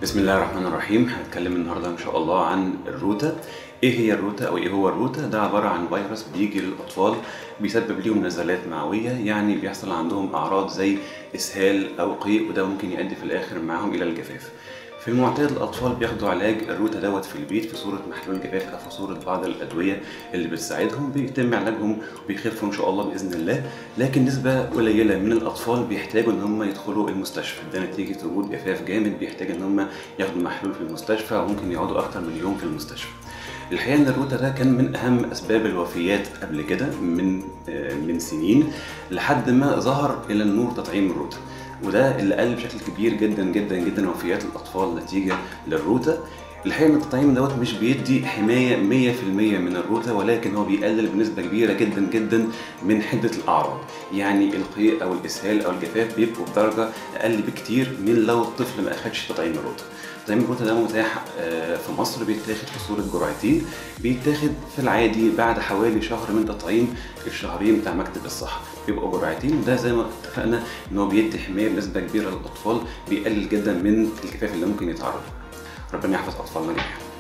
بسم الله الرحمن الرحيم هنتكلم النهارده ان شاء الله عن الروتا ايه هي الروتا او ايه هو الروتا ده عباره عن فيروس بيجي للاطفال بيسبب ليهم نزلات معويه يعني بيحصل عندهم اعراض زي اسهال او قيء وده ممكن يؤدي في الاخر معاهم الى الجفاف في المعتاد الاطفال بياخدوا علاج الروتا دوت في البيت في صوره محلول جفاف او في صوره بعض الادويه اللي بتساعدهم بيتم علاجهم وبيخفوا ان شاء الله باذن الله لكن نسبه قليله من الاطفال بيحتاجوا ان هم يدخلوا المستشفى ده نتيجه وجود جفاف جامد بيحتاج ان هم ياخدوا محلول في المستشفى وممكن يقعدوا اكتر من يوم في المستشفى الحقيقه ان الروتا ده كان من اهم اسباب الوفيات قبل كده من آه، من سنين لحد ما ظهر الى النور تطعيم الروتا وده اللي قل بشكل كبير جدا جدا جدا وفيات الاطفال نتيجه للروتا الحقيقه ان التطعيم دوت مش بيدي حمايه 100% من الروتا ولكن هو بيقلل بنسبه كبيره جدا جدا من حده الاعراض يعني القيء او الاسهال او الجفاف بيبقوا بدرجه اقل بكتير من لو الطفل ما اخدش تطعيم الروتا تطعيم الروتا ده متاح آه، في مصر بيتاخد في صوره جرعتين بيتاخد في العادي بعد حوالي شهر من تطعيم الشهرين بتاع مكتب الصحه بيبقوا جرعتين وده زي ما اتفقنا ان هو بيدي حمايه بنسبه كبيره للاطفال بيقلل جدا من الجفاف اللي ممكن يتعرض له. ربنا يحفظ اطفالنا جميعا